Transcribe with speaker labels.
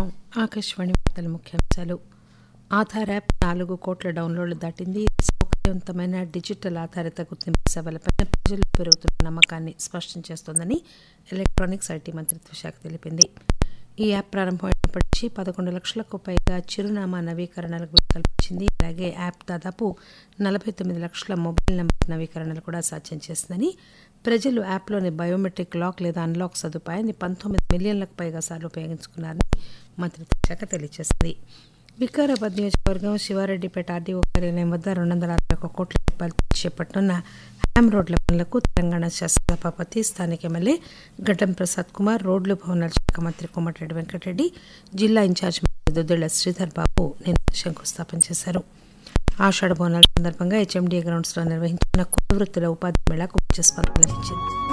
Speaker 1: ఆకాశవాణి వార్తల ముఖ్యాంశాలు ఆధార్ యాప్ నాలుగు కోట్ల డౌన్లోడ్లు దాటింది ఇది సౌకర్యవంతమైన డిజిటల్ ఆధారిత గుర్తింపు సేవలపై ప్రజలు పెరుగుతున్న నమ్మకాన్ని స్పష్టం చేస్తోందని ఎలక్ట్రానిక్స్ ఐటీ మంత్రిత్వ శాఖ తెలిపింది ఈ యాప్ ప్రారంభమైనప్పటి నుంచి పదకొండు లక్షలకు పైగా చిరునామా నవీకరణలకు వీలు కల్పించింది అలాగే యాప్ దాదాపు నలభై తొమ్మిది లక్షల మొబైల్ నెంబర్ నవీకరణలు కూడా సాధ్యం చేసిందని ప్రజలు యాప్లోని బయోమెట్రిక్ లాక్ లేదా అన్లాక్ సదుపాయాన్ని పంతొమ్మిది మిలియన్లకు పైగా సార్లు ఉపయోగించుకున్నారని మంత్రిత్వ శాఖ తెలియజేసింది వికారాబాద్ నియోజకవర్గం శివారెడ్డిపేట ఆర్డీఓ కార్యాలయం వద్ద రెండు వందల అరవై ఒక కోట్ల రూపాయలతో చేపట్టనున్న హ్యామ్ రోడ్ల పనులకు తెలంగాణ శాసనసభాపతి స్థానిక ఎమ్మెల్యే గడ్డం ప్రసాద్ కుమార్ రోడ్లు భవనాల శాఖ మంత్రి కోమటిరెడ్డి వెంకటరెడ్డి జిల్లా ఇన్ఛార్జ్ మంత్రి దుద్దిళ్ల శ్రీధర్ బాబు నిన్న శంకుస్థాపన చేశారు ఆషాఢ బోనాల సందర్భంగా హెచ్ఎండిఏ గ్రౌండ్స్ లో నిర్వహించిన కుల వృత్తుల ఉపాధి మేళకు మంచి స్పందన లభించింది